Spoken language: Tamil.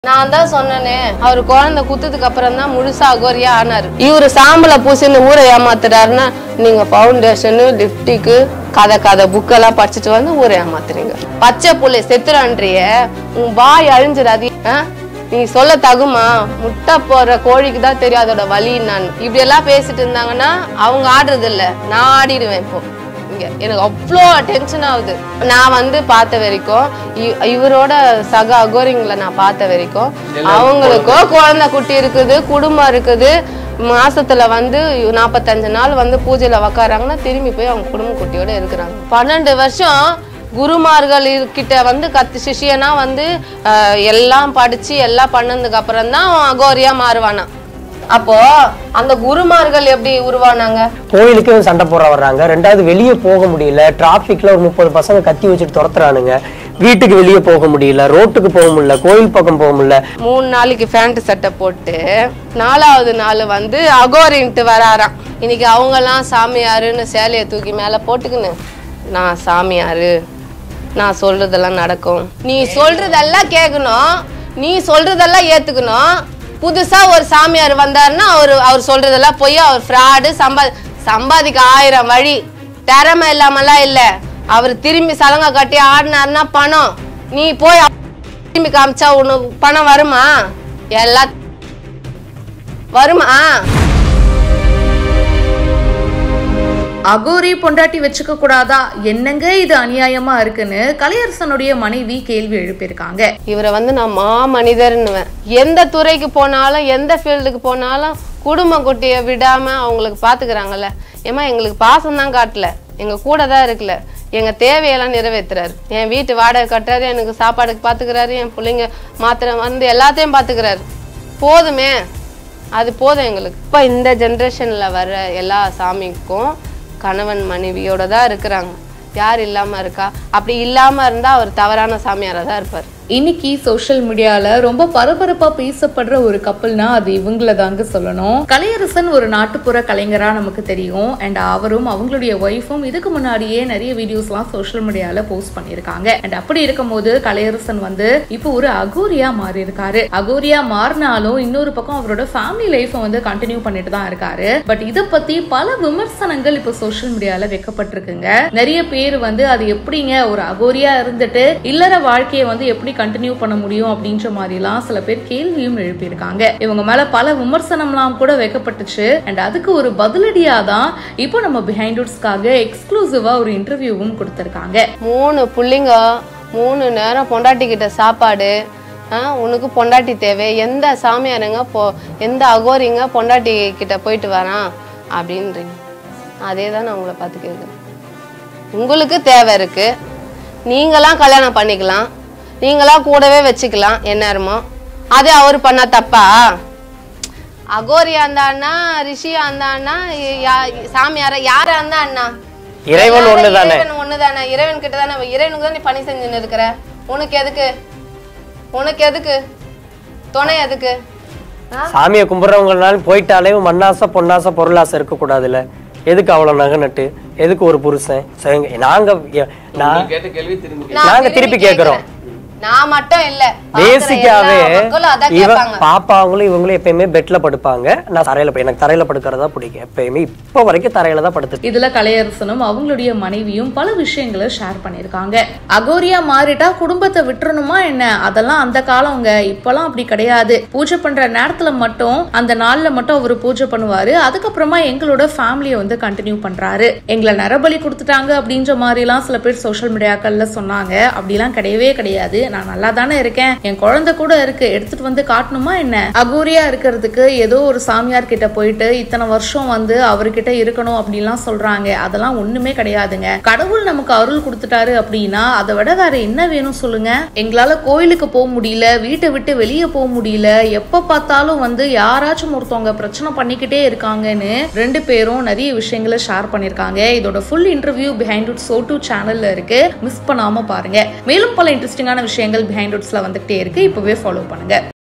நான் தான் சொன்னனே அவர் குழந்தை குத்துறதுக்கு அப்புறம் தான் முழுசா அகோரியா ஆனாரு இவரு சாம்பல பூசின்னு ஊரை ஏமாத்துறாருன்னா நீங்க ஃபவுண்டேஷனு லிப்டிக்கு கதை கதை புக்கெல்லாம் படிச்சுட்டு வந்து ஊரை ஏமாத்துறீங்க பச்சை புள்ளை செத்துறான்றிய உன் வாய் அழிஞ்சிடாது ஆ? நீ சொல்ல தகுமா முட்டை போடுற கோழிக்கு தான் தெரியும் அதோட வலி நான் இப்படி எல்லாம் பேசிட்டு இருந்தாங்கன்னா அவங்க ஆடுறது இல்ல நான் ஆடிடுவேன் இப்போ இங்க எனக்கு அவ்வளோ டென்ஷன் ஆகுது நான் வந்து பார்த்த வரைக்கும் இ- இவரோட சக அகோரிங்களை நான் பார்த்த வரைக்கும் அவங்களுக்கும் குழந்தை குட்டி இருக்குது குடும்பம் இருக்குது மாசத்துல வந்து நாற்பத்தஞ்சு நாள் வந்து பூஜையில உக்காராங்கன்னா திரும்பி போய் அவங்க குடும்ப குட்டியோட இருக்கிறாங்க பன்னெண்டு வருஷம் குருமார்கள் கிட்ட வந்து கத்து சிஷியனா வந்து அஹ், எல்லாம் படிச்சு எல்லாம் பண்ணதுக்கு அப்புறம் தான் அவன் அகோரியா மாறுவானா அப்போ அந்த குருமார்கள் எப்படி உருவானாங்க கோயிலுக்கு சண்டை போட வர்றாங்க ரெண்டாவது வெளியே போக முடியல டிராஃபிக்ல ஒரு முப்பது பசங்க கத்தி வச்சுட்டு துரத்துறானுங்க வீட்டுக்கு வெளியே போக முடியல ரோட்டுக்கு போக முடியல கோயில் பக்கம் போக முடியல மூணு நாளைக்கு பேண்ட் சட்டை போட்டு நாலாவது நாள் வந்து அகோரின்ட்டு வராராம் இன்னைக்கு அவங்கெல்லாம் சாமியாருன்னு சேலையை தூக்கி மேலே போட்டுக்கின்னு நான் சாமியாரு நான் சொல்றதெல்லாம் நடக்கும் நீ சொல்றதெல்லாம் கேட்கணும் நீ சொல்றதெல்லாம் ஏத்துக்கணும் புதுசா ஒரு சாமியார் வந்தாருன்னா அவர் அவர் சொல்றதெல்லாம் போய் அவர் ஃப்ராடு சம்பா சம்பாதிக்க ஆயிரம் வழி திறமை இல்லாமலாம் இல்ல அவர் திரும்பி சலங்கை கட்டி ஆடினாருன்னா பணம் நீ போய் திரும்பி காமிச்சா உனக்கு பணம் வருமா எல்லாம் வருமா அகோரி பொண்டாட்டி வச்சுக்க கூடாதா என்னங்க இது அநியாயமா இருக்குன்னு கலையரசனுடைய மனைவி கேள்வி எழுப்பியிருக்காங்க இவரை வந்து நான் மா மனிதர்னுவேன் எந்த துறைக்கு போனாலும் எந்த ஃபீல்டுக்கு போனாலும் குடும்ப குட்டியை விடாம அவங்களுக்கு பாத்துக்கிறாங்கல்ல ஏமா எங்களுக்கு பாசம் தான் காட்டல எங்க கூட தான் இருக்குல்ல எங்க தேவையெல்லாம் நிறைவேத்துறாரு என் வீட்டு வாடகை கட்டுறாரு எனக்கு சாப்பாடுக்கு பாத்துக்கிறாரு என் பிள்ளைங்க மாத்திரை வந்து எல்லாத்தையும் பாத்துக்கிறாரு போதுமே அது போதும் எங்களுக்கு இப்போ இந்த ஜென்ரேஷன்ல வர எல்லா சாமிக்கும் கணவன் மனைவியோட தான் இருக்கிறாங்க யார் இல்லாம இருக்கா அப்படி இல்லாம இருந்தா அவர் தவறான சாமியாரா தான் இருப்பார் இன்னைக்கு சோஷியல் மீடியால ரொம்ப பரபரப்பா பேசப்படுற ஒரு கப்பல்னா அது இவங்கள தாங்க சொல்லணும் கலையரசன் ஒரு நாட்டுப்புற கலைஞரா நமக்கு தெரியும் அண்ட் அவரும் அவங்களுடைய ஒய்ஃபும் இதுக்கு முன்னாடியே நிறைய வீடியோஸ்லாம் சோஷியல் மீடியால போஸ்ட் பண்ணியிருக்காங்க அண்ட் அப்படி இருக்கும்போது கலையரசன் வந்து இப்போ ஒரு அகோரியா மாறி இருக்காரு அகோரியா மாறினாலும் இன்னொரு பக்கம் அவரோட ஃபேமிலி லைஃப்பை வந்து கண்டினியூ பண்ணிட்டு தான் இருக்காரு பட் இதை பத்தி பல விமர்சனங்கள் இப்போ சோஷியல் மீடியால வைக்கப்பட்டிருக்குங்க நிறைய பேர் வந்து அது எப்படிங்க ஒரு அகோரியா இருந்துட்டு இல்லற வாழ்க்கையை வந்து எப்படி கண்டினியூ பண்ண முடியும் அப்படின்ற மாதிரிலாம் சில பேர் கேள்வியும் எழுப்பியிருக்காங்க இவங்க மேல பல விமர்சனம்லாம் கூட வைக்கப்பட்டுச்சு அண்ட் அதுக்கு ஒரு பதிலடியா தான் இப்போ நம்ம பிஹைண்டுட்ஸ்க்காக எக்ஸ்க்ளூசிவா ஒரு இன்டர்வியூவும் கொடுத்திருக்காங்க மூணு புள்ளிங்க மூணு நேரம் பொண்டாட்டி கிட்ட சாப்பாடு ஆ, உனக்கு பொண்டாட்டி தேவை எந்த சாமியாருங்க போ எந்த அகோரிங்க பொண்டாட்டி கிட்ட போயிட்டு வரான் அப்படின்றீங்க அதே தான் நான் உங்களை பார்த்து கேட்குறேன் உங்களுக்கு தேவை இருக்கு நீங்களாம் கல்யாணம் பண்ணிக்கலாம் நீங்களா கூடவே வச்சுக்கலாம் எந்நேரமோ அதே அவர் பண்ணா தப்பா அகோரியா இருந்தான்னா ரிஷியா இருந்தான்னா யா- சாமியாரா யாரா இருந்தா அண்ணா இறைவன் ஒண்ணுதானே இறைவன் ஒண்ணுதானே இறைவன் கிட்ட தானே இறைவனுக்கு தான் நீ பணி செஞ்சுன்னு இருக்கிற உனக்கு எதுக்கு உனக்கு எதுக்கு துணை எதுக்கு ஆ? சாமியை கும்பிட்றவங்கனால போயிட்டாலே மண்ணாசை பொன்னாசை பொருளாசை இருக்கக்கூடாதுல்ல எதுக்கு அவ்வளவு நகை நட்டு எதுக்கு ஒரு புருஷன் சரிங்க, நாங்க எ- நான் கேட்ட கேள்வி திரும்பி நான் நாங்க திருப்பி கேக்குறோம். கேக்குறேன். நான் மட்டும் இல்ல பேசிக்காவே பாக்குற எல்லா மக்களும் அதான் இவ கேட்பாங்க பாப்பாங்களும் இவங்களும் எப்பயுமே பெட்ல படுப்பாங்க நான் தரையில படு- எனக்கு தரையில படுக்கிறதா பிடிக்கும் எப்பயுமே இப்போ வரைக்கும் தரையில தான் படுத்து இதுல கலையரசனும் அவங்களுடைய மனைவியும் பல விஷயங்களை ஷேர் பண்ணிருக்காங்க அகோரியா மாறிட்டா குடும்பத்தை விட்டுறணுமா என்ன அதெல்லாம் அந்த காலங்க இப்பெல்லாம் அப்படி கிடையாது பூஜை பண்ற நேரத்துல மட்டும் அந்த நாள்ல மட்டும் அவர் பூஜை பண்ணுவாரு அதுக்கப்புறமா எங்களோட ஃபேமிலியை வந்து கண்டினியூ பண்றாரு எங்களை நரபலி கொடுத்துட்டாங்க அப்படின்ற மாதிரி எல்லாம் சில பேர் சோஷியல் மீடியாக்கள்ல சொன்னாங்க அப்படிலாம் கிடையவே கிடையாது நான் நல்லா தானே இருக்கேன் என் குழந்தை கூட இருக்கு எடுத்துட்டு வந்து காட்டணுமா என்ன அகோரியா இருக்கிறதுக்கு ஏதோ ஒரு சாமியார் கிட்ட போயிட்டு இத்தனை வருஷம் வந்து அவர்கிட்ட இருக்கணும் அப்படின்லாம் சொல்றாங்க அதெல்லாம் ஒண்ணுமே கிடையாதுங்க கடவுள் நமக்கு அருள் கொடுத்துட்டாரு அப்படின்னா அதை விட வேற என்ன வேணும் சொல்லுங்க எங்களால கோயிலுக்கு போக முடியல வீட்டை விட்டு வெளியே போக முடியல எப்ப பார்த்தாலும் வந்து யாராச்சும் ஒருத்தவங்க பிரச்சனை பண்ணிக்கிட்டே இருக்காங்கன்னு ரெண்டு பேரும் நிறைய விஷயங்களை ஷேர் பண்ணிருக்காங்க இதோட full interview Behindwoods so two சேனல்ல இருக்கு மிஸ் பண்ணாம பாருங்க மேலும் பல இன்ட்ரெஸ்டிங்கான விஷயங்கள் பிஹைண்ட் உட்ஸ்ல வந்துகிட்டே இருக்கு இப்பவே ஃபாலோ பண்ணுங்க